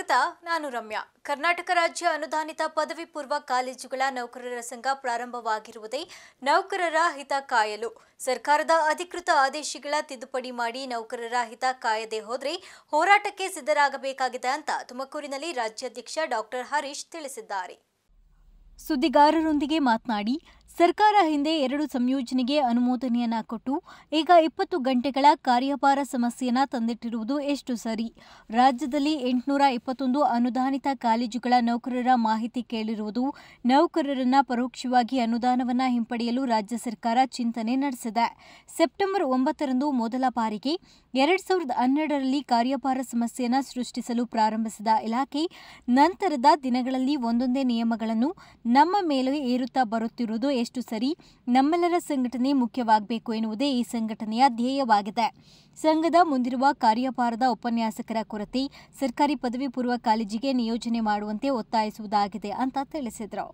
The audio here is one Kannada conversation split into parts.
ಸ್ವಾಗತ ನಾನು ರಮ್ಯಾ ಕರ್ನಾಟಕ ರಾಜ್ಯ ಅನುದಾನಿತ ಪದವಿ ಪೂರ್ವ ಕಾಲೇಜುಗಳ ನೌಕರರ ಸಂಘ ಪ್ರಾರಂಭವಾಗಿರುವುದೇ ನೌಕರರ ಹಿತ ಕಾಯಲು ಸರ್ಕಾರದ ಅಧಿಕೃತ ಆದೇಶಗಳ ತಿದ್ದುಪಡಿ ಮಾಡಿ ನೌಕರರ ಹಿತ ಕಾಯದೆ ಹೋದ್ರೆ ಹೋರಾಟಕ್ಕೆ ಸಿದ್ಧರಾಗಬೇಕಾಗಿದೆ ಅಂತ ತುಮಕೂರಿನಲ್ಲಿ ರಾಜ್ಯಾಧ್ಯಕ್ಷ ಡಾಕ್ಟರ್ ಹರೀಶ್ ತಿಳಿಸಿದ್ದಾರೆ ಸುದ್ದಿಗಾರರೊಂದಿಗೆ ಮಾತನಾಡಿ ಸರ್ಕಾರ ಹಿಂದೆ ಎರಡು ಸಂಯೋಜನೆಗೆ ಅನುಮೋದನೆಯನ್ನ ಕೊಟ್ಟು ಈಗ ಇಪ್ಪತ್ತು ಗಂಟೆಗಳ ಕಾರ್ಯಭಾರ ಸಮಸ್ಯೆಯನ್ನ ತಂದಿಟ್ಟಿರುವುದು ಎಷ್ಟು ಸರಿ ರಾಜ್ಯದಲ್ಲಿ ಎಂಟುನೂರ ಇಪ್ಪತ್ತೊಂದು ಅನುದಾನಿತ ಕಾಲೇಜುಗಳ ನೌಕರರ ಮಾಹಿತಿ ಕೇಳಿರುವುದು ನೌಕರರನ್ನ ಪರೋಕ್ಷವಾಗಿ ಅನುದಾನವನ್ನ ಹಿಂಪಡೆಯಲು ರಾಜ್ಯ ಸರ್ಕಾರ ಚಿಂತನೆ ನಡೆಸಿದೆ ಸೆಪ್ಟೆಂಬರ್ ಒಂಬತ್ತರಂದು ಮೊದಲ ಬಾರಿಗೆ ಎರಡ್ ಸಾವಿರದ ಹನ್ನೆರಡರಲ್ಲಿ ಕಾರ್ಯಭಾರ ಸಮಸ್ಯೆಯನ್ನ ಸೃಷ್ಟಿಸಲು ಪ್ರಾರಂಭಿಸಿದ ಇಲಾಖೆ ನಂತರದ ದಿನಗಳಲ್ಲಿ ಒಂದೊಂದೇ ನಿಯಮಗಳನ್ನು ನಮ್ಮ ಮೇಲೆ ಏರುತ್ತಾ ಬರುತ್ತಿರುವುದು ಎಷ್ಟು ಸರಿ ನಮ್ಮೆಲ್ಲರ ಸಂಘಟನೆ ಮುಖ್ಯವಾಗಬೇಕು ಎನ್ನುವುದೇ ಈ ಸಂಘಟನೆಯ ಧ್ಯೇಯವಾಗಿದೆ ಸಂಘದ ಮುಂದಿರುವ ಕಾರ್ಯಭಾರದ ಉಪನ್ಯಾಸಕರ ಕೊರತೆ ಸರ್ಕಾರಿ ಪದವಿ ಪೂರ್ವ ಕಾಲೇಜಿಗೆ ನಿಯೋಜನೆ ಮಾಡುವಂತೆ ಒತ್ತಾಯಿಸುವುದಾಗಿದೆ ಅಂತ ತಿಳಿಸಿದರು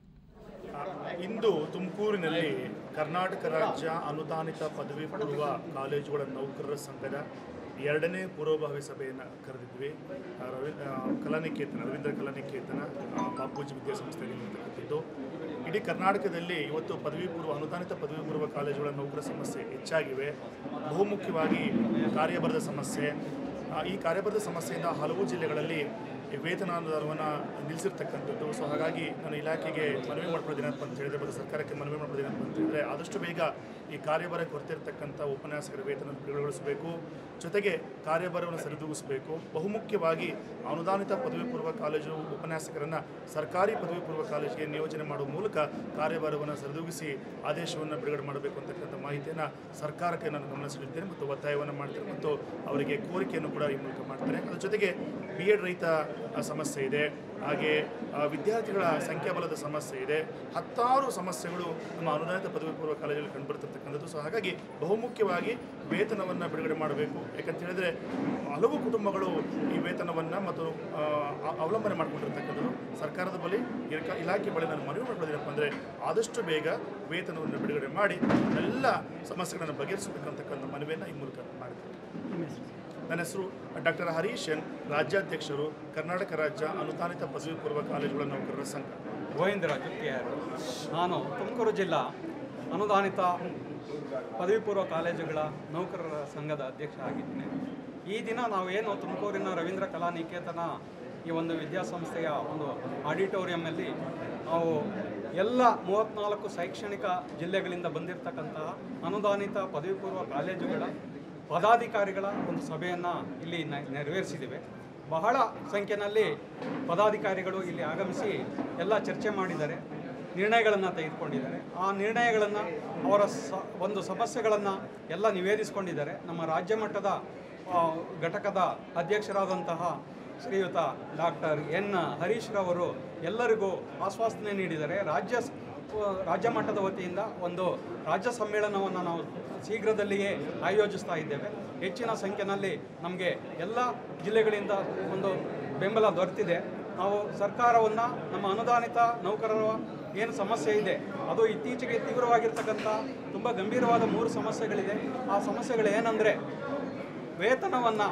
ಇಂದು ತುಮಕೂರಿನಲ್ಲಿ ಕರ್ನಾಟಕ ರಾಜ್ಯ ಅನುದಾನಿತ ಪದವಿ ಪೂರ್ವ ಕಾಲೇಜುಗಳ ನೌಕರರ ಸಂಘದ ಎರಡನೇ ಪೂರ್ವಭಾವಿ ಸಭೆಯನ್ನು ಕರೆದಿದ್ವಿ ಆ, ರವಿ ಆ, ಕಲಾನಿಕೇತನ ರವೀಂದ್ರ ಕಲಾನಿಕೇತನ ಆ, ಬಾಪೂಜಿ ವಿದ್ಯಾಸಂಸ್ಥೆಯಲ್ಲಿ ಇರ್ತಕ್ಕಂಥದ್ದು ಇಡೀ ಕರ್ನಾಟಕದಲ್ಲಿ ಇವತ್ತು ಪದವಿ ಪೂರ್ವ ಅನುದಾನಿತ ಪದವಿ ಪೂರ್ವ ಕಾಲೇಜುಗಳ ನೌಕರ ಸಮಸ್ಯೆ ಹೆಚ್ಚಾಗಿವೆ ಬಹುಮುಖ್ಯವಾಗಿ ಕಾರ್ಯಭರದ ಸಮಸ್ಯೆ ಆ, ಈ ಕಾರ್ಯಭರದ ಸಮಸ್ಯೆಯಿಂದ ಹಲವು ಜಿಲ್ಲೆಗಳಲ್ಲಿ ವೇತನಾನುದಾನವನ್ನು ನಿಲ್ಲಿಸಿರ್ತಕ್ಕಂಥದ್ದು ಸೊ ಹಾಗಾಗಿ ನಾನು ಇಲಾಖೆಗೆ ಮನವಿ ಮಾಡ್ಕೊಳ್ಳೋದೇನಪ್ಪ ಅಂತ ಹೇಳಿದ್ರೆ ಮತ್ತು ಸರ್ಕಾರಕ್ಕೆ ಮನವಿ ಮಾಡ್ಕೊಳ್ಳೋದೇನಪ್ಪ ಅಂತ ಹೇಳಿದ್ರೆ ಆದಷ್ಟು ಬೇಗ ಈ ಕಾರ್ಯಭಾರ ಕೊರತೆ ಇರತಕ್ಕಂಥ ಉಪನ್ಯಾಸಕರ ವೇತನ ಬಿಡುಗಡೆಗೊಳಿಸಬೇಕು ಜೊತೆಗೆ ಕಾರ್ಯಭಾರವನ್ನು ಸರಿದೂಗಿಸಬೇಕು ಬಹುಮುಖ್ಯವಾಗಿ ಅನುದಾನಿತ ಪದವಿ ಪೂರ್ವ ಕಾಲೇಜು ಉಪನ್ಯಾಸಕರನ್ನು ಸರ್ಕಾರಿ ಪದವಿ ಪೂರ್ವ ಕಾಲೇಜಿಗೆ ನಿಯೋಜನೆ ಮಾಡುವ ಮೂಲಕ ಕಾರ್ಯಭಾರವನ್ನು ಸರಿದೂಗಿಸಿ ಆದೇಶವನ್ನು ಬಿಡುಗಡೆ ಮಾಡಬೇಕು ಅಂತಕ್ಕಂಥ ಮಾಹಿತಿಯನ್ನು ಸರ್ಕಾರಕ್ಕೆ ನಾನು ಗಮನಿಸಲಿದ್ದೇನೆ ಮತ್ತು ಒತ್ತಾಯವನ್ನು ಮಾಡ್ತೇನೆ ಮತ್ತು ಅವರಿಗೆ ಕೋರಿಕೆಯನ್ನು ಕೂಡ ಈ ಮೂಲಕ ಮಾಡ್ತಾರೆ ಅದರ ಜೊತೆಗೆ ಬಿ ಎಡ್ ರಹಿತ ಆ, ಸಮಸ್ಯೆ ಇದೆ ಹಾಗೆ ಆ, ವಿದ್ಯಾರ್ಥಿಗಳ ಸಂಖ್ಯಾಬಲದ ಸಮಸ್ಯೆ ಇದೆ ಹತ್ತಾರು ಸಮಸ್ಯೆಗಳು ನಮ್ಮ ಅನುದಾನಿತ ಪದವಿ ಪೂರ್ವ ಕಾಲೇಜಲ್ಲಿ ಕಂಡುಬರ್ತಿರ್ತಕ್ಕಂಥದ್ದು ಸೊ ಹಾಗಾಗಿ ಬಹುಮುಖ್ಯವಾಗಿ ವೇತನವನ್ನು ಬಿಡುಗಡೆ ಮಾಡಬೇಕು ಯಾಕಂತ ಹೇಳಿದ್ರೆ ಹಲವು ಕುಟುಂಬಗಳು ಈ ವೇತನವನ್ನು ಮತ್ತು ಆ, ಅ- ಅವಲಂಬನೆ ಮಾಡ್ಕೊಂಡಿರ್ತಕ್ಕಂಥದ್ದು ಸರ್ಕಾರದ ಬಳಿ ಇಲಾಖೆ- ಇಲಾಖೆ ಬಳಿ ನಾನು ಮನವಿ ಮಾಡ್ಕೊಳ್ಳೋದೇನಪ್ಪ ಅಂದರೆ ಆದಷ್ಟು ಬೇಗ ವೇತನವನ್ನು ಬಿಡುಗಡೆ ಮಾಡಿ ಎಲ್ಲ ಸಮಸ್ಯೆಗಳನ್ನು ಬಗೆಹರಿಸಬೇಕಂತಕ್ಕಂಥ ಮನವಿಯನ್ನು ಈ ಮೂಲಕ ಮಾಡ್ತೀನಿ ನನ್ನ ಹೆಸರು ಡಾಕ್ಟರ್ ಹರೀಶ್ ಎನ್ ರಾಜ್ಯಾಧ್ಯಕ್ಷರು ಕರ್ನಾಟಕ ರಾಜ್ಯ ಅನುದಾನಿತ ಪದವಿ ಪೂರ್ವ ಕಾಲೇಜುಗಳ ನೌಕರರ ಸಂಘ ಗೋವಿಂದರಾಜು ಕೆ ಆರ್ ನಾನು ತುಮಕೂರು ಜಿಲ್ಲಾ ಅನುದಾನಿತ ಪದವಿ ಪೂರ್ವ ಕಾಲೇಜುಗಳ ನೌಕರರ ಸಂಘದ ಅಧ್ಯಕ್ಷ ಆಗಿದ್ದೀನಿ ಈ ದಿನ ನಾವೇನು ತುಮಕೂರಿನ ರವೀಂದ್ರ ಕಲಾ ನಿಕೇತನ ಈ ಒಂದು ವಿದ್ಯಾಸಂಸ್ಥೆಯ ಒಂದು ಆಡಿಟೋರಿಯಂನಲ್ಲಿ ನಾವು ಎಲ್ಲ ಮೂವತ್ತ್ನಾಲ್ಕು ಶೈಕ್ಷಣಿಕ ಜಿಲ್ಲೆಗಳಿಂದ ಬಂದಿರತಕ್ಕಂತಹ ಅನುದಾನಿತ ಪದವಿ ಪೂರ್ವ ಕಾಲೇಜುಗಳ ಪದಾಧಿಕಾರಿಗಳ ಒಂದು ಸಭೆಯನ್ನು ಇಲ್ಲಿ ನ- ನೆರವೇರಿಸಿದ್ದೇವೆ ಬಹಳ ಸಂಖ್ಯೆಯಲ್ಲಿ ಪದಾಧಿಕಾರಿಗಳು ಇಲ್ಲಿ ಆಗಮಿಸಿ ಎಲ್ಲ ಚರ್ಚೆ ಮಾಡಿದ್ದಾರೆ ನಿರ್ಣಯಗಳನ್ನು ತೆಗೆದುಕೊಂಡಿದ್ದಾರೆ ಆ ನಿರ್ಣಯಗಳನ್ನು ಅವರ ಸ ಒಂದು ಸಮಸ್ಯೆಗಳನ್ನು ಎಲ್ಲ ನಿವೇದಿಸಿಕೊಂಡಿದ್ದಾರೆ ನಮ್ಮ ರಾಜ್ಯ ಮಟ್ಟದ ಆ, ಘಟಕದ ಅಧ್ಯಕ್ಷರಾದಂತಹ ಶ್ರೀಯುತ ಡಾಕ್ಟರ್ ಎನ್ ಹರೀಶ್ ರವರು ಎಲ್ಲರಿಗೂ ಆಶ್ವಾಸನೆ ನೀಡಿದ್ದಾರೆ ರಾಜ್ಯ ಸ- ರಾಜ್ಯ ಮಟ್ಟದ ವತಿಯಿಂದ ಒಂದು ರಾಜ್ಯ ಸಮ್ಮೇಳನವನ್ನು ನಾವು ಶೀಘ್ರದಲ್ಲಿಯೇ ಆಯೋಜಿಸ್ತಾ ಇದ್ದೇವೆ ಹೆಚ್ಚಿನ ಸಂಖ್ಯೆಯಲ್ಲಿ ನಮಗೆ ಎಲ್ಲ ಜಿಲ್ಲೆಗಳಿಂದ ಒಂದು ಬೆಂಬಲ ದೊರೆತಿದೆ ನಾವು ಸರ್ಕಾರವನ್ನು ನಮ್ಮ ಅನುದಾನಿತ ನೌಕರರ ಏನು ಸಮಸ್ಯೆ ಇದೆ ಅದು ಇತ್ತೀಚೆಗೆ ತೀವ್ರವಾಗಿರ್ತಕ್ಕಂಥ ತುಂಬ ಗಂಭೀರವಾದ ಮೂರು ಸಮಸ್ಯೆಗಳಿದೆ ಆ ಸಮಸ್ಯೆಗಳು ಏನಂದರೆ ವೇತನವನ್ನು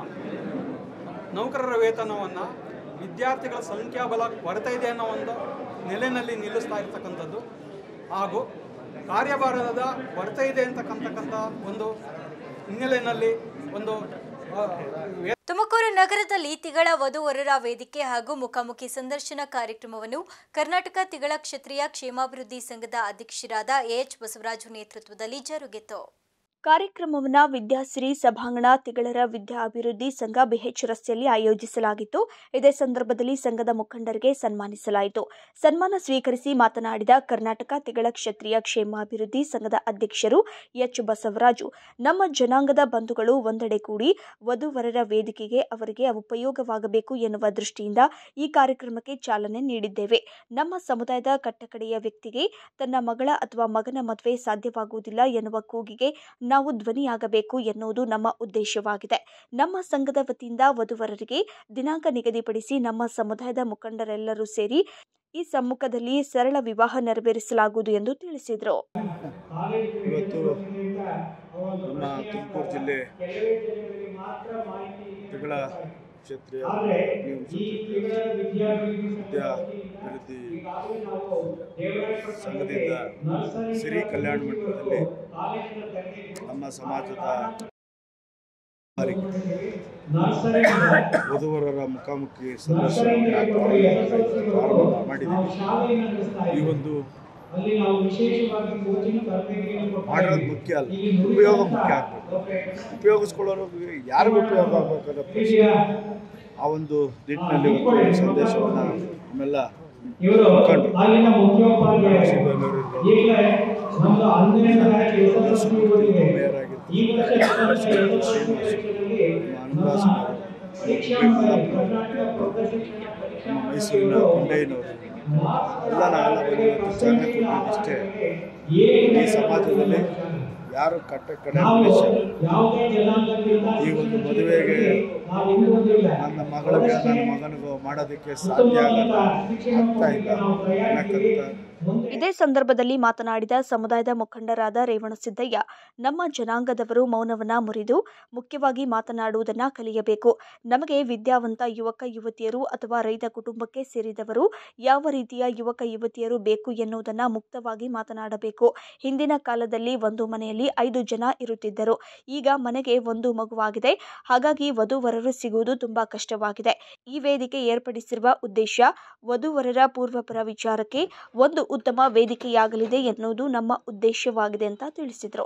ನೌಕರರ ವೇತನವನ್ನು ವಿದ್ಯಾರ್ಥಿಗಳ ಸಂಖ್ಯಾಬಲ ಕೊರತೆ ಇದೆ ಅನ್ನೋ ಒಂದು ನೆಲೆಯಲ್ಲಿ ನಿಲ್ಲಿಸ್ತಾ ಇರ್ತಕ್ಕಂಥದ್ದು ಹಾಗೂ ಕಾರ್ಯಭಾರದ ಕೊರತೆ ಇದೆ ಅಂತಕ್ಕಂತಕ್ಕಂಥ ಒಂದು ಹಿನ್ನೆಲೆಯಲ್ಲಿ ಒಂದು ಆ, ವೇ- ತುಮಕೂರು ನಗರದಲ್ಲಿ ತಿಗಳ ವಧುವರರ ವೇದಿಕೆ ಹಾಗೂ ಮುಖಾಮುಖಿ ಸಂದರ್ಶನ ಕಾರ್ಯಕ್ರಮವನ್ನು ಕರ್ನಾಟಕ ತಿಗಳ ಕ್ಷತ್ರಿಯ ಕ್ಷೇಮಾಭಿವೃದ್ಧಿ ಸಂಘದ ಅಧ್ಯಕ್ಷರಾದ ಎಎಚ್ ಬಸವರಾಜು ನೇತೃತ್ವದಲ್ಲಿ ಜರುಗಿತು ಕಾರ್ಯಕ್ರಮವನ್ನು ವಿದ್ಯಾಸಿರಿ ಸಭಾಂಗಣ ತಿಗಳರ ವಿದ್ಯಾ ಅಭಿವೃದ್ಧಿ ಸಂಘ ಬಿಎಚ್ ರಸ್ತೆಯಲ್ಲಿ ಆಯೋಜಿಸಲಾಗಿತ್ತು ಇದೇ ಸಂದರ್ಭದಲ್ಲಿ ಸಂಘದ ಮುಖಂಡರಿಗೆ ಸನ್ಮಾನಿಸಲಾಯಿತು ಸನ್ಮಾನ ಸ್ವೀಕರಿಸಿ ಮಾತನಾಡಿದ ಕರ್ನಾಟಕ ತಿಗಳ ಕ್ಷತ್ರಿಯ ಕ್ಷೇಮಾಭಿವೃದ್ಧಿ ಸಂಘದ ಅಧ್ಯಕ್ಷರು ಎಚ್ ಬಸವರಾಜು ನಮ್ಮ ಜನಾಂಗದ ಬಂಧುಗಳು ಒಂದೆಡೆ ಕೂಡಿ ವಧುವರರ ವೇದಿಕೆಗೆ ಅವರಿಗೆ ಉಪಯೋಗವಾಗಬೇಕು ಎನ್ನುವ ದೃಷ್ಟಿಯಿಂದ ಈ ಕಾರ್ಯಕ್ರಮಕ್ಕೆ ಚಾಲನೆ ನೀಡಿದ್ದೇವೆ ನಮ್ಮ ಸಮುದಾಯದ ಕಟ್ಟಕಡೆಯ ವ್ಯಕ್ತಿಗೆ ತನ್ನ ಮಗಳ ಅಥವಾ ಮಗನ ಮದುವೆ ಸಾಧ್ಯವಾಗುವುದಿಲ್ಲ ಎನ್ನುವ ಕೂಗಿಗೆ ನಾವು ಧ್ವನಿಯಾಗಬೇಕು ಎನ್ನುವುದು ನಮ್ಮ ಉದ್ದೇಶವಾಗಿದೆ ನಮ್ಮ ಸಂಘದ ವತಿಯಿಂದ ವಧುವರರಿಗೆ ದಿನಾಂಕ ನಿಗದಿಪಡಿಸಿ ನಮ್ಮ ಸಮುದಾಯದ ಮುಖಂಡರೆಲ್ಲರೂ ಸೇರಿ ಈ ಸಮ್ಮುಖದಲ್ಲಿ ಸರಳ ವಿವಾಹ ನೆರವೇರಿಸಲಾಗುವುದು ಎಂದು ತಿಳಿಸಿದರು ಇವತ್ತು ನಮ್ಮ ತುಮಕೂರು ಜಿಲ್ಲೆ ತಿಗಳ ಕ್ಷೇತ್ರೀಯ ವಿದ್ಯಾ ಅಭಿವೃದ್ಧಿ ಸಂಘದಿಂದ ಸಿರಿ ಕಲ್ಯಾಣ ಮಂಟಪದಲ್ಲಿ ನಮ್ಮ ಸಮಾಜದ ವಧುವರರ ಮುಖಾಮುಖಿ ಸಂದರ್ಶನವನ್ನು ಪ್ರಾರಂಭ ಮಾಡಿದ್ದೀವಿ ಈ ಒಂದು ಮಾಡೋದು ಮುಖ್ಯ ಅಲ್ಲ ಉಪಯೋಗ ಮುಖ್ಯ ಆಗಬೇಕು ಉಪಯೋಗಿಸ್ಕೊಳ್ಳೋರು ಯಾರಿಗೂ ಉಪಯೋಗ ಆಗಬೇಕಾದ ಪ್ರಶ್ನೆ ಆ ಒಂದು ನಿಟ್ಟಿನಲ್ಲಿ ಒಂದು ಸಂದೇಶವನ್ನು ನಮ್ಮೆಲ್ಲ ಮುಖಂಡರು ಶಿವನೂರು ಮೇಯರ್ ಆಗಿರ್ತಾರೆ ಶ್ರೀನಿವಾಸ್ ನಮ್ಮ ಮೈಸೂರಿನ ಕೊಂಡಯ್ಯನವರು ಎಲ್ಲ ನಾವೆಲ್ಲ ಬಂದು ಇವತ್ತು ಚಾಲನೆ ಕೊಟ್ಟಿದ್ದಷ್ಟೇ ಈ ಸಮಾಜದಲ್ಲಿ ಯಾರು ಕಟ್ಟ ಕಡೆ ಮನುಷ್ಯ ಈ ಒಂದು ಮದುವೆಗೆ ನನ್ನ ಮಗಳಿಗೆ ನನ್ನ ಮಗನಿಗೂ ಮಾಡೋದಕ್ಕೆ ಸಾಧ್ಯ ಆಗಲ್ಲ ಆಗ್ತಾ ಇಲ್ಲ ಅನ್ನಕ್ಕಂತ ಇದೇ ಸಂದರ್ಭದಲ್ಲಿ ಮಾತನಾಡಿದ ಸಮುದಾಯದ ಮುಖಂಡರಾದ ರೇವಣಸಿದ್ದಯ್ಯ ನಮ್ಮ ಜನಾಂಗದವರು ಮೌನವನ್ನ ಮುರಿದು ಮುಖ್ಯವಾಗಿ ಮಾತನಾಡುವುದನ್ನ ಕಲಿಯಬೇಕು ನಮಗೆ ವಿದ್ಯಾವಂತ ಯುವಕ ಯುವತಿಯರು ಅಥವಾ ರೈತ ಕುಟುಂಬಕ್ಕೆ ಸೇರಿದವರು ಯಾವ ರೀತಿಯ ಯುವಕ ಯುವತಿಯರು ಬೇಕು ಎನ್ನುವುದನ್ನ ಮುಕ್ತವಾಗಿ ಮಾತನಾಡಬೇಕು ಹಿಂದಿನ ಕಾಲದಲ್ಲಿ ಒಂದು ಮನೆಯಲ್ಲಿ ಐದು ಜನ ಇರುತ್ತಿದ್ದರು ಈಗ ಮನೆಗೆ ಒಂದು ಮಗುವಾಗಿದೆ ಹಾಗಾಗಿ ವಧುವರರು ಸಿಗುವುದು ತುಂಬಾ ಕಷ್ಟವಾಗಿದೆ ಈ ವೇದಿಕೆ ಏರ್ಪಡಿಸಿರುವ ಉದ್ದೇಶ ವಧುವರರ ಪೂರ್ವಪರ ವಿಚಾರಕ್ಕೆ ಒಂದು ಉತ್ತಮ ವೇದಿಕೆಯಾಗಲಿದೆ ಎನ್ನುವುದು ನಮ್ಮ ಉದ್ದೇಶವಾಗಿದೆ ಅಂತ ತಿಳಿಸಿದರು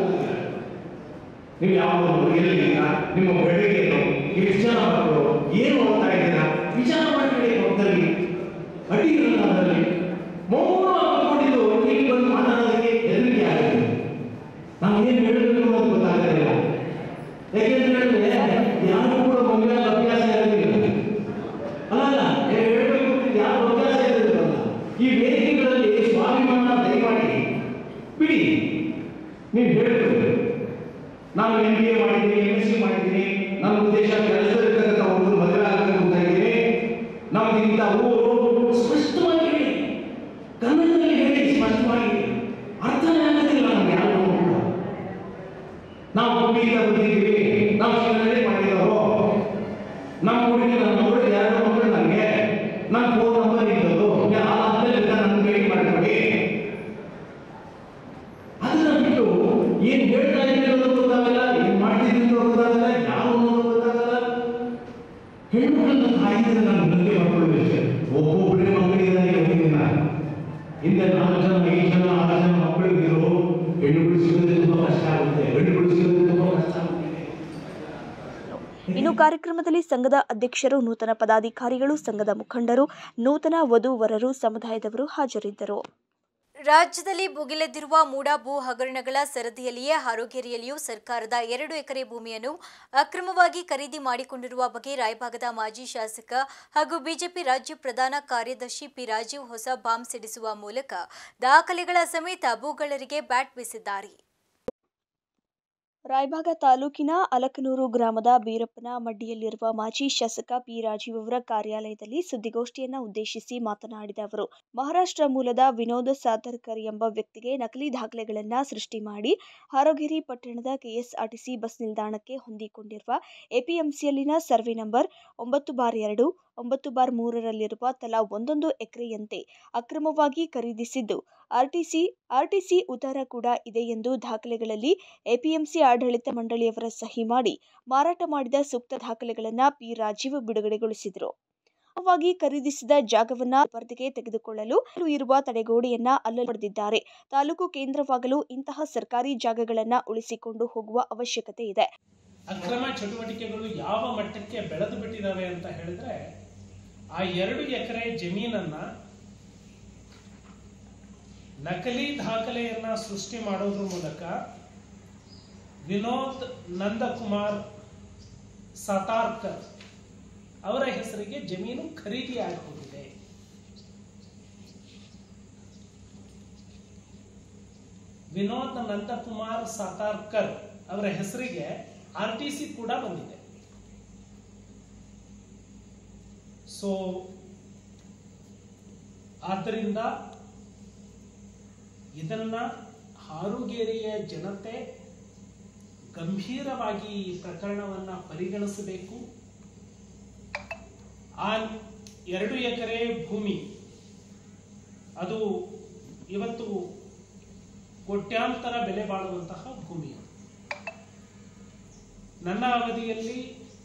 ನೀವು ಯಾವ ಎಲ್ಲಿದ್ದೀರಾ ನಿಮ್ಮ ಬೆಳಗ್ಗೆನು ನೀವು ಎಷ್ಟು ಜನ ಮಕ್ಕಳು ಏನು ಓದ್ತಾ ಇದ್ದೀರಾ ವಿಚಾರ ಮಾಡಿ ಹೋಗ್ತಾರೆ ಅಡ್ಡಿ ಇರಲ್ಲ ಅದರಲ್ಲಿ ಮೌನ ಅಂದ್ಕೊಂಡಿದ್ದು ಇಲ್ಲಿ ಬಂದು ಮಾತಾಡೋದಕ್ಕೆ ಹೆದರಿಕೆ ಆಗುತ್ತೆ ನಾವು ಏನು ಹೇಳಬೇಕು ಅನ್ನೋದು ಗೊತ್ತಾಗೋದಿಲ್ಲ ಯಾಕೆಂತ ಹೇಳಿದ್ರೆ ಯಾರು ಕೂಡ ಮದುವೆ ಅಭ್ಯಾಸ ಇರೋದಿಲ್ಲ ಅಲ್ಲ ಅಲ್ಲ ಹೇಳಬೇಕು ಅಂತ ಯಾರು ಅಭ್ಯಾಸ ಇರೋದಿಲ್ಲ ಈ ವೇದಿಕೆಗಳಲ್ಲಿ ಸ್ವಾಭಿಮಾನ ದಯಮಾಡಿ ಬಿಡಿ ನೀವು ಹೇಳಬೇಕು ನಾನು ಎಂ ಬಿ ಎ ಮಾಡಿದ್ದೀನಿ ಎಂ ಎಸ್ ಸಿ ಮಾಡಿದ್ದೀನಿ ನನ್ನ ಉದ್ದೇಶ ಕೆಲಸದಲ್ಲಿರ್ತಕ್ಕಂಥ ಒಂದು ಮದುವೆ ಆಗಬೇಕು ಅಂತ ಇದ್ದೀನಿ ನಮ್ಗಿಂತ ಊರು ಸ್ಪಷ್ಟವಾಗಿ ಹೇಳಿ ಕನ್ನಡದಲ್ಲಿ ಹೇಳಿ ಸ್ಪಷ್ಟವಾಗಿ ಅರ್ಥನೇ ಆಗೋದಿಲ್ಲ ನಮ್ಗೆ ಯಾರು ಕೂಡ ನಾವು ಹುಟ್ಟಿಯಿಂದ ಬಂದಿದ್ದೀವಿ ನಾವು ಶಿವನಲ್ಲಿ ಮಾಡಿದವರು ನಮ್ಮ ಹುಡುಗಿ ನನ್ನ ಮಗಳು ಎರಡು ಮಕ್ಕಳು ನನಗೆ ನನ್ನ ಫೋನ್ ನಂಬರ್ ಇದ್ದದು ಆದ್ಮೇಲೆ ನನ್ನ ಭೇಟಿ ಮಾಡ್ಕೊಳ್ಳಿ ಅದನ್ನ ಬಿಟ್ಟು ಏನ್ ಹೇಳ್ತಾ ಇದ್ದೀರಿ ಅನ್ನೋದು ಗೊತ್ತಾಗಲ್ಲ ಏನ್ ಮಾಡ್ತಿದ್ದೀರಿ ಅನ್ನೋದು ಗೊತ್ತಾಗಲ್ಲ ಯಾರು ಅನ್ನೋದು ಗೊತ್ತಾಗಲ್ಲ ಹೆಣ್ಣುಗಳನ್ನ ತಾಯಿದ್ರೆ ನಾನು ನಂಬಿಕೆ ಮಾಡ್ಕೊಳ್ಬೇಕು ಒಬ್ಬೊಬ್ಬರೇ ಮಕ್ಕಳಿದ್ದಾರೆ ಹೋಗಿದ್ದೀನ ಹಿಂದೆ ನಾಲ್ಕು ಜನ ಐದು ಜನ ಆರು ಜನ ಮಕ್ಕಳು ಇದ್ರು ಹೆಣ್ಣುಗಳು ಸಿಗೋದೇ ತುಂಬಾ ಕಷ್ಟ ಆಗುತ್ತೆ ಹೆಣ್ಣುಗಳು ಸಿಗೋದೇ ತುಂಬಾ ಕಷ್ಟ ಆಗುತ್ತೆ ಇನ್ನು ಕಾರ್ಯಕ್ರಮದಲ್ಲಿ ಸಂಘದ ಅಧ್ಯಕ್ಷರು ನೂತನ ಪದಾಧಿಕಾರಿಗಳು ಸಂಘದ ಮುಖಂಡರು ನೂತನ ವಧುವರರು ಸಮುದಾಯದವರು ಹಾಜರಿದ್ದರು ರಾಜ್ಯದಲ್ಲಿ ಭುಗಿಲೆದ್ದಿರುವ ಮೂಡ ಭೂ ಹಗರಣಗಳ ಸರದಿಯಲ್ಲಿಯೇ ಹಾರೋಗೇರಿಯಲ್ಲಿಯೂ ಸರ್ಕಾರದ ಎರಡು ಎಕರೆ ಭೂಮಿಯನ್ನು ಅಕ್ರಮವಾಗಿ ಖರೀದಿ ಮಾಡಿಕೊಂಡಿರುವ ಬಗ್ಗೆ ರಾಯಭಾಗದ ಮಾಜಿ ಶಾಸಕ ಹಾಗೂ ಬಿಜೆಪಿ ರಾಜ್ಯ ಪ್ರಧಾನ ಕಾರ್ಯದರ್ಶಿ ಪಿ ರಾಜೀವ್ ಹೊಸ ಬಾಂಬ್ ಸಿಡಿಸುವ ಮೂಲಕ ದಾಖಲೆಗಳ ಸಮೇತ ಭೂಗಳರಿಗೆ ಬ್ಯಾಟ್ ಬೀಸಿದ್ದಾರೆ ರಾಯಭಾಗ ತಾಲೂಕಿನ ಅಲಕನೂರು ಗ್ರಾಮದ ಬೀರಪ್ಪನ ಮಡ್ಡಿಯಲ್ಲಿರುವ ಮಾಜಿ ಶಾಸಕ ಪಿ ರಾಜೀವ್ ಅವರ ಕಾರ್ಯಾಲಯದಲ್ಲಿ ಸುದ್ದಿಗೋಷ್ಠಿಯನ್ನ ಉದ್ದೇಶಿಸಿ ಮಾತನಾಡಿದ ಅವರು ಮಹಾರಾಷ್ಟ್ರ ಮೂಲದ ವಿನೋದ್ ಸಾತರ್ಕರ್ ಎಂಬ ವ್ಯಕ್ತಿಗೆ ನಕಲಿ ದಾಖಲೆಗಳನ್ನ ಸೃಷ್ಟಿ ಮಾಡಿ ಹಾರೋಗಿರಿ ಪಟ್ಟಣದ ಕೆಎಸ್ಆರ್ಟಿಸಿ ಬಸ್ ನಿಲ್ದಾಣಕ್ಕೆ ಹೊಂದಿಕೊಂಡಿರುವ ಎಪಿಎಂಸಿಯಲ್ಲಿನ ಸರ್ವೆ ನಂಬರ್ ಒಂಬತ್ತು ಬಾರ್ ಎರಡು ಒಂಬತ್ತು ಬಾರ್ ಮೂರರಲ್ಲಿರುವ ತಲಾ ಒಂದೊಂದು ಎಕರೆಯಂತೆ ಅಕ್ರಮವಾಗಿ ಖರೀದಿಸಿದ್ದು ಆರ್ಟಿಸಿ ಆರ್ಟಿಸಿ ಉತ್ತರ ಕೂಡ ಇದೆ ಎಂದು ದಾಖಲೆಗಳಲ್ಲಿ ಎಪಿಎಂಸಿ ಆಡಳಿತ ಮಂಡಳಿಯವರ ಸಹಿ ಮಾಡಿ ಮಾರಾಟ ಮಾಡಿದ ಸೂಕ್ತ ದಾಖಲೆಗಳನ್ನು ಪಿ ರಾಜೀವ್ ಬಿಡುಗಡೆಗೊಳಿಸಿದರು ವಾಗಿ ಖರೀದಿಸಿದ ಜಾಗವನ್ನ ಸ್ಪರ್ಧೆಗೆ ತೆಗೆದುಕೊಳ್ಳಲು ಇರುವ ತಡೆಗೋಡೆಯನ್ನ ಅಲ್ಲಲ್ಲಿ ಹೊಡೆದಿದ್ದಾರೆ ತಾಲೂಕು ಕೇಂದ್ರವಾಗಲು ಇಂತಹ ಸರ್ಕಾರಿ ಜಾಗಗಳನ್ನ ಉಳಿಸಿಕೊಂಡು ಹೋಗುವ ಅವಶ್ಯಕತೆ ಇದೆ ಅಕ್ರಮ ಚಟುವಟಿಕೆಗಳು ಯಾವ ಮಟ್ಟಕ್ಕೆ ಬೆಳೆದು ಬಿಟ್ಟಿದ್ದಾವೆ ಅಂತ ಹೇಳಿದ್ರೆ ಆ ಎರಡು ಎಕರೆ ಜಮೀನನ್ನ ನಕಲಿ ದಾಖಲೆಯನ್ನ ಸೃಷ್ಟಿ ಮಾಡೋದ್ರ ಮೂಲಕ ವಿನೋದ್ ನಂದಕುಮಾರ್ ಸತಾರ್ಕರ್ ಅವರ ಹೆಸರಿಗೆ ಜಮೀನು ಖರೀದಿ ಹೋಗಿದೆ ವಿನೋದ್ ನಂದಕುಮಾರ್ ಸಾತಾರ್ಕರ್ ಅವರ ಹೆಸರಿಗೆ ಆರ್ ಟಿ ಸಿ ಕೂಡ ಬಂದಿದೆ ಸೊ ಆದ್ದರಿಂದ ಇದನ್ನ ಹಾರುಗೇರಿಯ ಜನತೆ ಗಂಭೀರವಾಗಿ ಈ ಪ್ರಕರಣವನ್ನ ಪರಿಗಣಿಸಬೇಕು ಆ ಎರಡು ಎಕರೆ ಭೂಮಿ ಅದು ಇವತ್ತು ಕೋಟ್ಯಾಂತರ ಬೆಲೆ ಬಾಳುವಂತಹ ಭೂಮಿ ಅದು. ನನ್ನ ಅವಧಿಯಲ್ಲಿ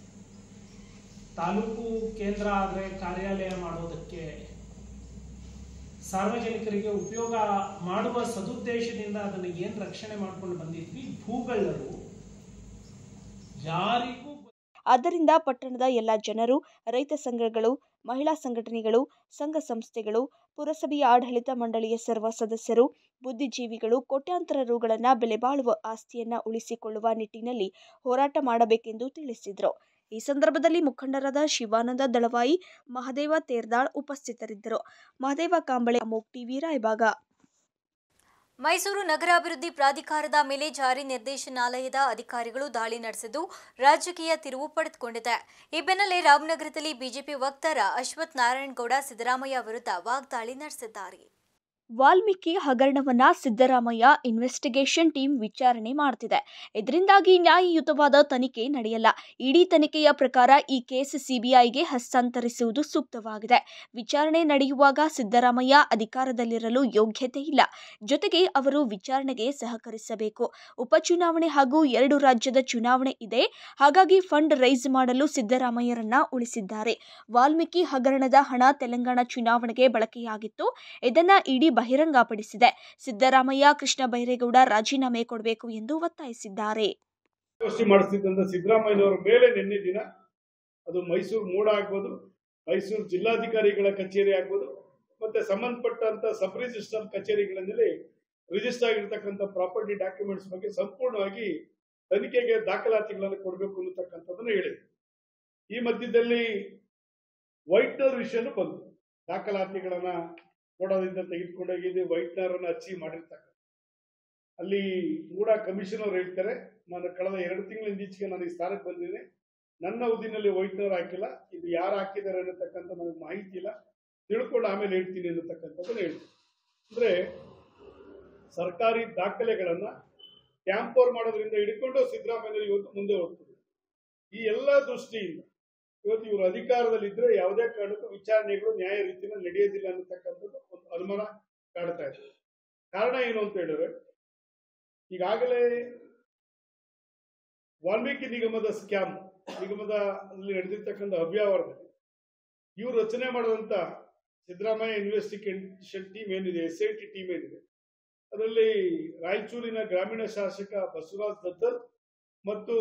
ತಾಲೂಕು ಕೇಂದ್ರ ಆದರೆ ಕಾರ್ಯಾಲಯ ಮಾಡೋದಕ್ಕೆ ಸಾರ್ವಜನಿಕರಿಗೆ ಉಪಯೋಗ ಮಾಡುವ ಸದುದ್ದೇಶದಿಂದ ಅದನ್ನು ಏನು ರಕ್ಷಣೆ ಮಾಡ್ಕೊಂಡು ಬಂದಿದ್ವಿ ಭೂಗಳ್ಳರು ಯಾರಿಗೂ ಆದ್ದರಿಂದ ಪಟ್ಟಣದ ಎಲ್ಲ ಜನರು ರೈತ ಸಂಘಗಳು ಮಹಿಳಾ ಸಂಘಟನೆಗಳು ಸಂಘ ಸಂಸ್ಥೆಗಳು ಪುರಸಭೆಯ ಆಡಳಿತ ಮಂಡಳಿಯ ಸರ್ವ ಸದಸ್ಯರು ಬುದ್ಧಿಜೀವಿಗಳು ಕೋಟ್ಯಾಂತರ ರುಗಳನ್ನು ಬೆಲೆಬಾಳುವ ಆಸ್ತಿಯನ್ನ ಉಳಿಸಿಕೊಳ್ಳುವ ನಿಟ್ಟಿನಲ್ಲಿ ಹೋರಾಟ ಮಾಡಬೇಕೆಂದು ತಿಳಿಸಿದರು ಈ ಸಂದರ್ಭದಲ್ಲಿ ಮುಖಂಡರಾದ ಶಿವಾನಂದ ದಳವಾಯಿ ಮಹದೇವ ತೇರ್ದಾಳ್ ಉಪಸ್ಥಿತರಿದ್ದರು ಮಹದೇವ ಕಾಂಬಳೆ ಅಮೋಕ್ ಟಿವಿ ರಾಯಬಾಗ ಮೈಸೂರು ನಗರಾಭಿವೃದ್ಧಿ ಪ್ರಾಧಿಕಾರದ ಮೇಲೆ ಜಾರಿ ನಿರ್ದೇಶನಾಲಯದ ಅಧಿಕಾರಿಗಳು ದಾಳಿ ನಡೆಸಿದ್ದು ರಾಜಕೀಯ ತಿರುವು ಪಡೆದುಕೊಂಡಿದೆ ಈ ಬೆನ್ನಲ್ಲೇ ರಾಮನಗರದಲ್ಲಿ ಬಿಜೆಪಿ ವಕ್ತಾರ ಅಶ್ವಥ್ ನಾರಾಯಣಗೌಡ ಸಿದ್ದರಾಮಯ್ಯ ವಿರುದ್ಧ ವಾಗ್ದಾಳಿ ನಡೆಸಿದ್ದಾರೆ ವಾಲ್ಮೀಕಿ ಹಗರಣವನ್ನ ಸಿದ್ದರಾಮಯ್ಯ ಇನ್ವೆಸ್ಟಿಗೇಷನ್ ಟೀಮ್ ವಿಚಾರಣೆ ಮಾಡ್ತಿದೆ ಇದರಿಂದಾಗಿ ನ್ಯಾಯಯುತವಾದ ತನಿಖೆ ನಡೆಯಲ್ಲ ಇಡೀ ತನಿಖೆಯ ಪ್ರಕಾರ ಈ ಕೇಸ್ ಸಿಬಿಐಗೆ ಹಸ್ತಾಂತರಿಸುವುದು ಸೂಕ್ತವಾಗಿದೆ ವಿಚಾರಣೆ ನಡೆಯುವಾಗ ಸಿದ್ದರಾಮಯ್ಯ ಅಧಿಕಾರದಲ್ಲಿರಲು ಯೋಗ್ಯತೆ ಇಲ್ಲ ಜೊತೆಗೆ ಅವರು ವಿಚಾರಣೆಗೆ ಸಹಕರಿಸಬೇಕು ಉಪಚುನಾವಣೆ ಹಾಗೂ ಎರಡು ರಾಜ್ಯದ ಚುನಾವಣೆ ಇದೆ ಹಾಗಾಗಿ ಫಂಡ್ ರೈಸ್ ಮಾಡಲು ಸಿದ್ದರಾಮಯ್ಯರನ್ನ ಉಳಿಸಿದ್ದಾರೆ ವಾಲ್ಮೀಕಿ ಹಗರಣದ ಹಣ ತೆಲಂಗಾಣ ಚುನಾವಣೆಗೆ ಬಳಕೆಯಾಗಿತ್ತು ಇದನ್ನ ಇಡೀ ಬಹಿರಂಗಪಡಿಸಿದೆ ಸಿದ್ದರಾಮಯ್ಯ ಕೃಷ್ಣ ಬೈರೇಗೌಡ ರಾಜೀನಾಮೆ ಕೊಡಬೇಕು ಎಂದು ಒತ್ತಾಯಿಸಿದ್ದಾರೆ ಗೋಷ್ಠಿ ಮಾಡಿಸ್ತಿದ್ದಂಥ ಸಿದ್ದರಾಮಯ್ಯನವರ ಮೇಲೆ ನಿನ್ನೆ ದಿನ ಅದು ಮೈಸೂರು ಮೂಡ ಆಗ್ಬೋದು ಮೈಸೂರು ಜಿಲ್ಲಾಧಿಕಾರಿಗಳ ಕಚೇರಿ ಆಗ್ಬೋದು ಮತ್ತೆ ಸಂಬಂಧಪಟ್ಟಂತ ಸಬ್ ರಿಜಿಸ್ಟರ್ ಕಚೇರಿಗಳಲ್ಲಿ ರಿಜಿಸ್ಟರ್ ಆಗಿರ್ತಕ್ಕಂಥ ಪ್ರಾಪರ್ಟಿ ಡಾಕ್ಯುಮೆಂಟ್ಸ್ ಬಗ್ಗೆ ಸಂಪೂರ್ಣವಾಗಿ ತನಿಖೆಗೆ ದಾಖಲಾತಿಗಳನ್ನು ಕೊಡಬೇಕು ಅನ್ನತಕ್ಕಂಥದ್ದನ್ನು ಹೇಳಿದೆ ಈ ಮಧ್ಯದಲ್ಲಿ ವೈಟ್ನರ್ ವಿಷಯನೂ ಬಂತು ದಾಖಲಾತಿಗಳನ್ನ ಕೊಡೋದ್ರಿಂದ ತೆಗೆದುಕೊಂಡೋಗಿದ್ದು ವೈಟ್ನರ್ ಅನ್ನ ಹಚ್ಚಿ ಮಾಡಿರ್ತಕ್ಕ ಅಲ್ಲಿ ಮೂಡ ಕಮಿಷನರ್ ಹೇಳ್ತಾರೆ ನಾನು ಕಳೆದ ಎರಡು ತಿಂಗಳಿಂದ ಈಚೆಗೆ ನಾನು ಈ ಸ್ಥಾನಕ್ಕೆ ಬಂದಿದ್ದೇನೆ ನನ್ನ ಅವಧಿನಲ್ಲಿ ವೈಟ್ನರ್ ಹಾಕಿಲ್ಲ ಇದು ಯಾರು ಹಾಕಿದ್ದಾರೆ ಅನ್ನತಕ್ಕಂಥ ನನಗೆ ಮಾಹಿತಿ ಇಲ್ಲ ತಿಳ್ಕೊಂಡು ಆಮೇಲೆ ಹೇಳ್ತೀನಿ ಅನ್ನತಕ್ಕಂಥದ್ದನ್ನು ಹೇಳ್ತೀನಿ ಅಂದ್ರೆ ಸರ್ಕಾರಿ ದಾಖಲೆಗಳನ್ನ ಟ್ಯಾಂಪರ್ ಮಾಡೋದ್ರಿಂದ ಹಿಡ್ಕೊಂಡು ಸಿದ್ದರಾಮಯ್ಯ ಇವತ್ತು ಮುಂದೆ ಹೋಗ್ತದೆ ಈ ಎಲ್ಲ ದೃಷ್ಟಿಯಿಂದ ಇವತ್ತು ಇವರು ಅಧಿಕಾರದಲ್ಲಿದ್ದರೆ ಯಾವುದೇ ಕಾರಣಕ್ಕೂ ವಿಚಾರಣೆಗಳು ನ್ಯಾಯ ರೀತಿಯಲ್ಲಿ ನಡೆಯೋದಿಲ್ಲ ಅನ್ನತಕ್ಕಂಥದ್ದು ಒಂದು ಅನುಮಾನ ಕಾಡ್ತಾ ಇದೆ ಕಾರಣ ಏನು ಅಂತ ಹೇಳಿದ್ರೆ ಈಗಾಗಲೇ ವಾಲ್ಮೀಕಿ ನಿಗಮದ ಸ್ಕ್ಯಾಮ್ ನಿಗಮದ ಅಲ್ಲಿ ನಡೆದಿರ್ತಕ್ಕಂಥ ಅವ್ಯವಹಾರದಲ್ಲಿ ಇವರು ರಚನೆ ಮಾಡಿದಂತ ಸಿದ್ದರಾಮಯ್ಯ ಇನ್ವೆಸ್ಟಿಗೇಷನ್ ಟೀಮ್ ಏನಿದೆ ಎಸ್ ಐ ಟಿ ಟೀಮ್ ಏನಿದೆ ಅದರಲ್ಲಿ ರಾಯಚೂರಿನ ಗ್ರಾಮೀಣ ಶಾಸಕ ಬಸವರಾಜ್ ದತ್ತಲ್ ಮತ್ತು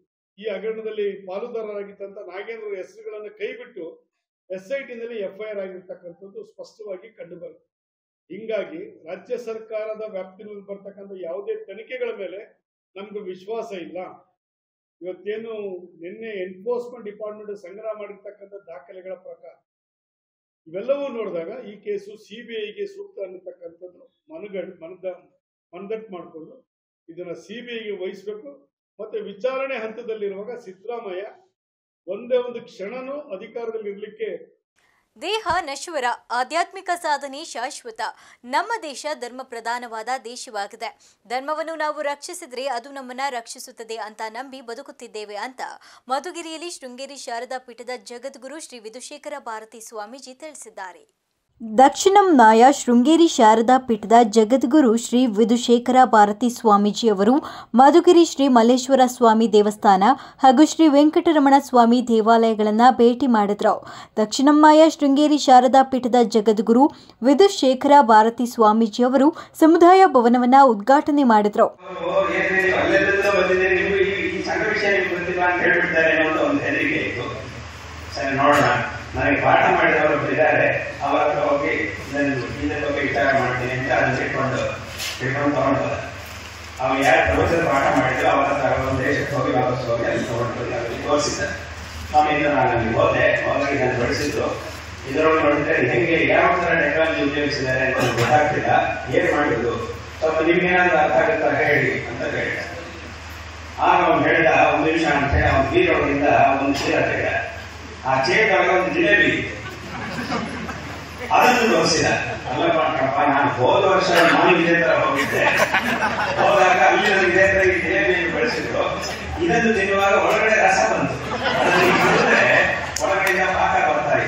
ಈ ಹಗರಣದಲ್ಲಿ ಪಾಲುದಾರರಾಗಿದ್ದಂತ ನಾಗೇಂದ್ರ ಹೆಸರುಗಳನ್ನು ಕೈಬಿಟ್ಟು ಎಸ್ ಐ ಟಿನಲ್ಲಿ ಎಫ್ಐಆರ್ ಆಗಿರ್ತಕ್ಕಂಥದ್ದು ಸ್ಪಷ್ಟವಾಗಿ ಕಂಡುಬರುತ್ತೆ ಹಿಂಗಾಗಿ ರಾಜ್ಯ ಸರ್ಕಾರದ ವ್ಯಾಪ್ತಿನಲ್ಲಿ ಬರ್ತಕ್ಕಂಥ ಯಾವುದೇ ತನಿಖೆಗಳ ಮೇಲೆ ನಮ್ಗೆ ವಿಶ್ವಾಸ ಇಲ್ಲ ಇವತ್ತೇನು ನಿನ್ನೆ ಎನ್ಫೋರ್ಸ್ಮೆಂಟ್ ಡಿಪಾರ್ಟ್ಮೆಂಟ್ ಸಂಗ್ರಹ ಮಾಡಿರ್ತಕ್ಕಂಥ ದಾಖಲೆಗಳ ಪ್ರಕಾರ ಇವೆಲ್ಲವೂ ನೋಡಿದಾಗ ಈ ಕೇಸು ಸಿ ಬಿ ಐಗೆ ಸೂಕ್ತ ಅನ್ನತಕ್ಕಂಥದ್ದು ಮನಗಡ್ ಮನದ ಮನದಟ್ಟು ಮಾಡಿಕೊಂಡು ಇದನ್ನ ಸಿ ಬಿ ಐಗೆ ವಹಿಸಬೇಕು ಮತ್ತೆ ವಿಚಾರಣೆ ಹಂತದಲ್ಲಿರುವಾಗ ಸಿದ್ದರಾಮಯ್ಯ ಒಂದೇ ಒಂದು ಕ್ಷಣನೂ ಅಧಿಕಾರದಲ್ಲಿ ಇರಲಿಕ್ಕೆ ದೇಹ ನಶ್ವರ ಆಧ್ಯಾತ್ಮಿಕ ಸಾಧನೆ ಶಾಶ್ವತ ನಮ್ಮ ದೇಶ ಧರ್ಮ ಪ್ರಧಾನವಾದ ದೇಶವಾಗಿದೆ ಧರ್ಮವನ್ನು ನಾವು ರಕ್ಷಿಸಿದ್ರೆ ಅದು ನಮ್ಮನ್ನ ರಕ್ಷಿಸುತ್ತದೆ ಅಂತ ನಂಬಿ ಬದುಕುತ್ತಿದ್ದೇವೆ ಅಂತ ಮಧುಗಿರಿಯಲ್ಲಿ ಶೃಂಗೇರಿ ಶಾರದಾ ಪೀಠದ ಜಗದ್ಗುರು ಶ್ರೀ ವಿಧುಶೇಖರ ಭಾರತಿ ಸ್ವಾಮೀಜಿ ತಿಳಿಸಿದ್ದಾರೆ ದಕ್ಷಿಣಂ ನಾಯ ಶೃಂಗೇರಿ ಶಾರದಾ ಪೀಠದ ಜಗದ್ಗುರು ಶ್ರೀ ವಿಧುಶೇಖರ ಭಾರತಿ ಸ್ವಾಮೀಜಿಯವರು ಮಧುಗಿರಿ ಶ್ರೀ ಮಲ್ಲೇಶ್ವರ ಸ್ವಾಮಿ ದೇವಸ್ಥಾನ ಹಾಗೂ ಶ್ರೀ ವೆಂಕಟರಮಣ ಸ್ವಾಮಿ ದೇವಾಲಯಗಳನ್ನು ಭೇಟಿ ಮಾಡಿದ್ರು ದಕ್ಷಿಣಂ ನಾಯ ಶೃಂಗೇರಿ ಶಾರದಾ ಪೀಠದ ಜಗದ್ಗುರು ವಿಧುಶೇಖರ ಭಾರತಿ ಸ್ವಾಮೀಜಿಯವರು ಸಮುದಾಯ ಭವನವನ್ನು ಉದ್ಘಾಟನೆ ಮಾಡಿದ್ರು ಅಲ್ಲೆಲ್ಲ ಬಂದಿದೆ ನಿಮ್ಗೆ ಈ ಈ ಸಣ್ಣ ವಿಷಯ ನಿಮ್ಗೆ ಗೊತ್ತಿಲ್ಲ ಅಂತ ಹೇಳ್ಬಿಡ್ತಾರೆ ಅನ್ನೋದು ಒಂದು ಹೆದರಿಕೆ ಇತ್ತು ಸರಿ ನೋಡೋಣ ನನಗೆ ಪಾಠ ಮಾಡಿದವರು ಇದ್ದಾರೆ ಅವರ ಹತ್ರ ಹೋಗಿ ಇದನ್ನು ಇದರ ಬಗ್ಗೆ ವಿಚಾರ ಮಾಡ್ತೀನಿ ಅಂತ ಅದನ್ನ ಇಟ್ಕೊಂಡು ಇಟ್ಕೊಂಡು ತಗೊಂಡು ಹೋದ ಅವ ಯಾರು ಪ್ರವಚನ ಪಾಠ ಮಾಡಿದ್ರು ಅವರ ಹತ್ರ ಒಂದು ದೇಶಕ್ಕೆ ಹೋಗಿ ವಾಪಸ್ ಹೋಗಿ ಅಲ್ಲಿ ತಗೊಂಡು ಹೋಗಿ ಅವರಿಗೆ ತೋರಿಸಿದ್ದ ಸ್ವಾಮಿಯಿಂದ ನಾನು ಅಲ್ಲಿ ಹೋದೆ ಹೋಗಿ ನಾನು ಬಳಸಿದ್ದು ಇದರೊಳಗೆ ನೋಡಿದ್ರೆ ಹೆಂಗೆ ಯಾವ ತರ ಟೆಕ್ನಾಲಜಿ ಉಪಯೋಗಿಸಿದ್ದಾರೆ ಅಂತ ನನಗೆ ಗೊತ್ತಾಗ್ತಿಲ್ಲ ಏನ್ ಮಾಡಿದ್ರು ಸ್ವಲ್ಪ ನಿಮ್ಗೇನಾದ್ರೂ ಅರ್ಥ ಆಗುತ್ತಾ ಹೇಳಿ ಅಂತ ಹೇಳಿದ ಆಗ ಅವ್ನು ಹೇಳ್ದ ಒಂದು ನಿಮಿಷ ಅಂತ ಹೇಳಿ ಅವ್ನ ಬೀರೊಳಗಿಂದ ಒಂದು ಚೀಲ ತೆಗೆದ ಆ ಚೀಲದೊಳಗೆ ಒಂದು ಜಿಲೇಬಿ ಇತ್ತು. ಅದನ್ನು ತೋರಿಸಿದ ಅಲ್ಲಪ್ಪ ಕಣಪ್ಪ ನಾನು ಹೋದ ವರ್ಷ ನಾನು ಇದೇ ತರ ಹೋಗಿದ್ದೆ ಹೋದಾಗ ಅಲ್ಲಿ ನನಗೆ ಇದೇ ತರ ಈ ಜಿಲೇಬಿಯನ್ನು ಬೆಳೆಸಿದ್ರು ಇದನ್ನು ತಿನ್ನುವಾಗ ಒಳಗಡೆ ರಸ ಬಂತು ಅದನ್ನು ಕುಡಿದ್ರೆ ಒಳಗಡೆಯಿಂದ ಪಾಕ ಬರ್ತಾ ಇತ್ತು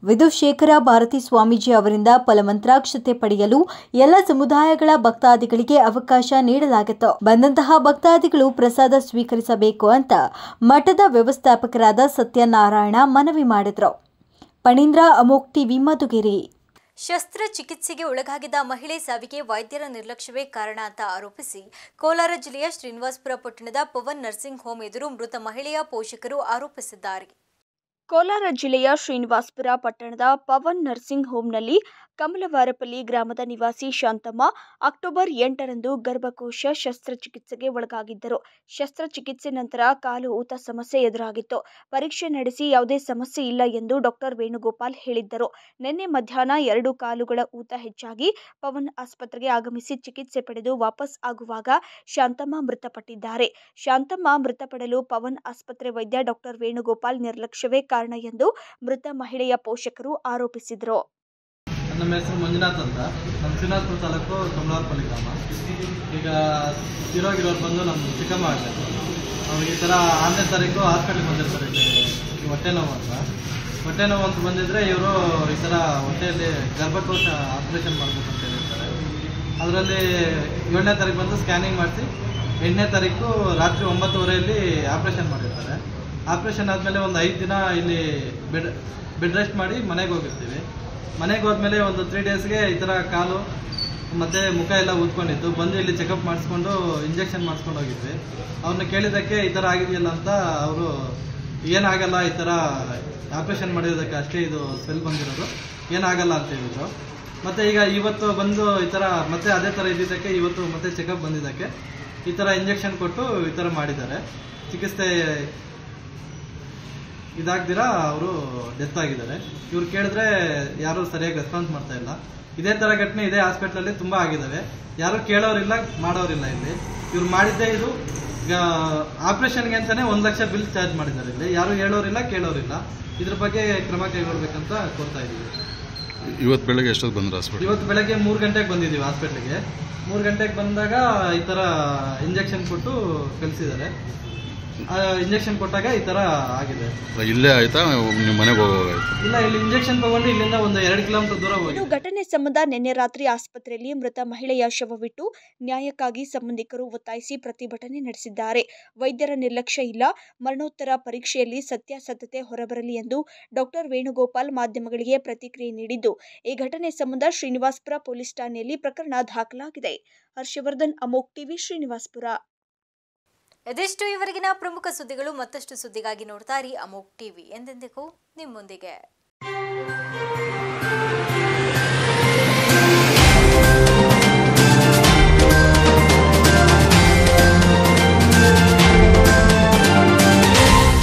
ವಿಧುಶೇಖರ ಭಾರತಿ ಸ್ವಾಮೀಜಿ ಅವರಿಂದ ಫಲಮಂತ್ರಾಕ್ಷತೆ ಪಡೆಯಲು ಎಲ್ಲ ಸಮುದಾಯಗಳ ಭಕ್ತಾದಿಗಳಿಗೆ ಅವಕಾಶ ನೀಡಲಾಗಿತ್ತು ಬಂದಂತಹ ಭಕ್ತಾದಿಗಳು ಪ್ರಸಾದ ಸ್ವೀಕರಿಸಬೇಕು ಅಂತ ಮಠದ ವ್ಯವಸ್ಥಾಪಕರಾದ ಸತ್ಯನಾರಾಯಣ ಮನವಿ ಮಾಡಿದರು ಪಣೀಂದ್ರ ಅಮೋಕ್ ಟಿವಿ ಮಧುಗಿರಿ ಶಸ್ತ್ರಚಿಕಿತ್ಸೆಗೆ ಒಳಗಾಗಿದ್ದ ಮಹಿಳೆ ಸಾವಿಗೆ ವೈದ್ಯರ ನಿರ್ಲಕ್ಷ್ಯವೇ ಕಾರಣ ಅಂತ ಆರೋಪಿಸಿ ಕೋಲಾರ ಜಿಲ್ಲೆಯ ಶ್ರೀನಿವಾಸಪುರ ಪಟ್ಟಣದ ಪವನ್ ನರ್ಸಿಂಗ್ ಹೋಮ್ ಎದುರು ಮೃತ ಮಹಿಳೆಯ ಪೋಷಕರು ಆರೋಪಿಸಿದ್ದಾರೆ ಕೋಲಾರ ಜಿಲ್ಲೆಯ ಶ್ರೀನಿವಾಸಪುರ ಪಟ್ಟಣದ ಪವನ್ ನರ್ಸಿಂಗ್ ಹೋಂನಲ್ಲಿ ಕಮಲವಾರಪಲ್ಲಿ ಗ್ರಾಮದ ನಿವಾಸಿ ಶಾಂತಮ್ಮ ಅಕ್ಟೋಬರ್ ಎಂಟರಂದು ಗರ್ಭಕೋಶ ಶಸ್ತ್ರಚಿಕಿತ್ಸೆಗೆ ಒಳಗಾಗಿದ್ದರು ಶಸ್ತ್ರಚಿಕಿತ್ಸೆ ನಂತರ ಕಾಲು ಊತ ಸಮಸ್ಯೆ ಎದುರಾಗಿತ್ತು ಪರೀಕ್ಷೆ ನಡೆಸಿ ಯಾವುದೇ ಸಮಸ್ಯೆ ಇಲ್ಲ ಎಂದು ಡಾಕ್ಟರ್ ವೇಣುಗೋಪಾಲ್ ಹೇಳಿದ್ದರು ನಿನ್ನೆ ಮಧ್ಯಾಹ್ನ ಎರಡು ಕಾಲುಗಳ ಊತ ಹೆಚ್ಚಾಗಿ ಪವನ್ ಆಸ್ಪತ್ರೆಗೆ ಆಗಮಿಸಿ ಚಿಕಿತ್ಸೆ ಪಡೆದು ವಾಪಸ್ ಆಗುವಾಗ ಶಾಂತಮ್ಮ ಮೃತಪಟ್ಟಿದ್ದಾರೆ ಶಾಂತಮ್ಮ ಮೃತಪಡಲು ಪವನ್ ಆಸ್ಪತ್ರೆ ವೈದ್ಯ ಡಾಕ್ಟರ್ ವೇಣುಗೋಪಾಲ್ ನಿರ್ಲಕ್ಷ್ಯವೇ ಕಾರಣ ಎಂದು ಮೃತ ಮಹಿಳೆಯ ಪೋಷಕರು ಆರೋಪಿಸಿದರು ನಮ್ಮ ಹೆಸರು ಮಂಜುನಾಥ್ ಅಂತ ನಮ್ಮ ಶ್ರೀನಿವಾಸಪುರ ತಾಲೂಕು ಕಮಲಾರ್ಪಲ್ಲಿ ಗ್ರಾಮ ಈಗ ಇರೋಗಿರೋರು ಬಂದು ನಮ್ಮ ಚಿಕ್ಕಮ್ಮ ಆಗಬೇಕು ಅವ್ರಿಗೆ ಈ ಥರ ಆರನೇ ತಾರೀಕು ಹಾಸ್ಪಿಟ್ಲಿಗೆ ಬಂದಿರ್ತಾರೆ ಇಲ್ಲಿ ಹೊಟ್ಟೆ ನೋವು ಅಂತ ಹೊಟ್ಟೆ ನೋವು ಅಂತ ಬಂದಿದ್ರೆ ಇವರು ಈ ಥರ ಹೊಟ್ಟೆಯಲ್ಲಿ ಗರ್ಭಕೋಶ ಆಪ್ರೇಷನ್ ಮಾಡಬೇಕು ಅಂತ ಹೇಳಿರ್ತಾರೆ ಅದರಲ್ಲಿ ಏಳನೇ ತಾರೀಕು ಬಂದು ಸ್ಕ್ಯಾನಿಂಗ್ ಮಾಡಿಸಿ ಎಂಟನೇ ತಾರೀಕು ರಾತ್ರಿ ಒಂಬತ್ತುವರೆಯಲ್ಲಿ ಆಪ್ರೇಷನ್ ಮಾಡಿರ್ತಾರೆ ಆಪ್ರೇಷನ್ ಆದಮೇಲೆ ಒಂದು ಐದು ದಿನ ಇಲ್ಲಿ ಬೆಡ್ ಬೆಡ್ ರೆಸ್ಟ್ ಮಾಡಿ ಮನೆಗೆ ಹೋಗಿರ್ತೀವಿ ಮನೆಗೆ ಹೋದ್ಮೇಲೆ ಒಂದು ತ್ರೀ ಡೇಸ್ಗೆ ಈ ಥರ ಕಾಲು ಮತ್ತು ಮುಖ ಎಲ್ಲ ಊದ್ಕೊಂಡಿತ್ತು ಬಂದು ಇಲ್ಲಿ ಚೆಕಪ್ ಮಾಡಿಸ್ಕೊಂಡು ಇಂಜೆಕ್ಷನ್ ಮಾಡಿಸ್ಕೊಂಡು ಹೋಗಿದ್ವಿ ಅವ್ರನ್ನ ಕೇಳಿದ್ದಕ್ಕೆ ಈ ಥರ ಆಗಿದೆಯಲ್ಲ ಅಂತ ಅವರು ಏನಾಗಲ್ಲ ಈ ಥರ ಆಪ್ರೇಷನ್ ಮಾಡಿರೋದಕ್ಕೆ ಅಷ್ಟೇ ಇದು ಸ್ವೆಲ್ ಬಂದಿರೋದು ಏನಾಗಲ್ಲ ಅಂತ ಹೇಳಿದ್ರು ಮತ್ತು ಈಗ ಇವತ್ತು ಬಂದು ಈ ಥರ ಮತ್ತೆ ಅದೇ ಥರ ಇದ್ದಿದ್ದಕ್ಕೆ ಇವತ್ತು ಮತ್ತೆ ಚೆಕಪ್ ಬಂದಿದ್ದಕ್ಕೆ ಈ ಥರ ಇಂಜೆಕ್ಷನ್ ಕೊಟ್ಟು ಈ ಥರ ಮಾಡಿದ್ದಾರೆ ಚಿಕಿತ್ಸೆ ಇದಾಗ್ದಿರಾ ಅವರು ಡೆತ್ ಆಗಿದ್ದಾರೆ ಇವ್ರು ಕೇಳಿದ್ರೆ ಯಾರು ಸರಿಯಾಗಿ ರೆಸ್ಪಾನ್ಸ್ ಮಾಡ್ತಾ ಇಲ್ಲ ಇದೇ ತರ ಘಟನೆ ಇದೇ ಹಾಸ್ಪಿಟ್ಲಲ್ಲಿ ತುಂಬಾ ಆಗಿದಾವೆ ಯಾರು ಕೇಳೋರಿಲ್ಲ ಮಾಡೋರಿಲ್ಲ ಇಲ್ಲಿ ಇವ್ರು ಮಾಡಿದ್ದೇ ಇದು ಆಪರೇಷನ್ಗೆ ಅಂತಾನೆ ಒಂದ್ ಲಕ್ಷ ಬಿಲ್ ಚಾರ್ಜ್ ಮಾಡಿದ್ದಾರೆ ಇಲ್ಲಿ ಯಾರು ಹೇಳೋರಿಲ್ಲ ಕೇಳೋರಿಲ್ಲ ಇದ್ರ ಬಗ್ಗೆ ಕ್ರಮ ಕೈಗೊಳ್ಬೇಕಂತ ಕೋರ್ತಾ ಇದೀವಿ ಇವತ್ತು ಬೆಳಗ್ಗೆ ಎಷ್ಟೊತ್ತು ಬಂದ್ರೆ ಹಾಸ್ಪಿಟಲ್ ಇವತ್ತು ಬೆಳಗ್ಗೆ ಮೂರು ಗಂಟೆಗೆ ಬಂದಿದ್ದೀವಿ ಹಾಸ್ಪಿಟ್ಲಿಗೆ ಮೂರು ಗಂಟೆಗೆ ಬಂದಾಗ ಈ ಥರ ಇಂಜೆಕ್ಷನ್ ಕೊಟ್ಟು ಕಳಿಸಿದ್ದಾರೆ ಇಂಜೆಕ್ಷನ್ ಕೊಟ್ಟಾಗ ಈ ಥರ ಆಗಿದೆ ಇಲ್ಲೇ ಆಯ್ತಾ ನಿಮ್ಮ ಮನೆಗೆ ಹೋಗೋಗಾಯ್ತು ಇಲ್ಲ ಇಲ್ಲಿ ಇಂಜೆಕ್ಷನ್ ತಗೊಂಡು ಇಲ್ಲಿಂದ ಒಂದು ಎರಡು ಕಿಲೋಮೀಟರ್ ದೂರ ಹೋಗಿ ಇನ್ನು ಘಟನೆ ಸಂಬಂಧ ನಿನ್ನೆ ರಾತ್ರಿ ಆಸ್ಪತ್ರೆಯಲ್ಲಿ ಮೃತ ಮಹಿಳೆಯ ಶವವಿಟ್ಟು ನ್ಯಾಯಕ್ಕಾಗಿ ಸಂಬಂಧಿಕರು ಒತ್ತಾಯಿಸಿ ಪ್ರತಿಭಟನೆ ನಡೆಸಿದ್ದಾರೆ ವೈದ್ಯರ ನಿರ್ಲಕ್ಷ್ಯ ಇಲ್ಲ ಮರಣೋತ್ತರ ಪರೀಕ್ಷೆಯಲ್ಲಿ ಸತ್ಯಾಸತ್ಯತೆ ಹೊರಬರಲಿ ಎಂದು ಡಾಕ್ಟರ್ ವೇಣುಗೋಪಾಲ್ ಮಾಧ್ಯಮಗಳಿಗೆ ಪ್ರತಿಕ್ರಿಯೆ ನೀಡಿದ್ದು ಈ ಘಟನೆ ಸಂಬಂಧ ಶ್ರೀನಿವಾಸಪುರ ಪೊಲೀಸ್ ಠಾಣೆಯಲ್ಲಿ ಪ್ರಕರಣ ದಾಖಲಾಗಿದೆ ಹರ್ಷವರ್ಧನ್ ಅಮೋಕ್ ಟಿವಿ ಶ್ರೀನಿವಾಸಪುರ ಇದಿಷ್ಟು ಇವರೆಗಿನ ಪ್ರಮುಖ ಸುದ್ದಿಗಳು ಮತ್ತಷ್ಟು ಸುದ್ದಿಗಾಗಿ ನೋಡ್ತಾ ಇರಿ ಅಮೋಕ್ ಟಿವಿ ಎಂದೆಂದಿಗೂ ನಿಮ್ಮೊಂದಿಗೆ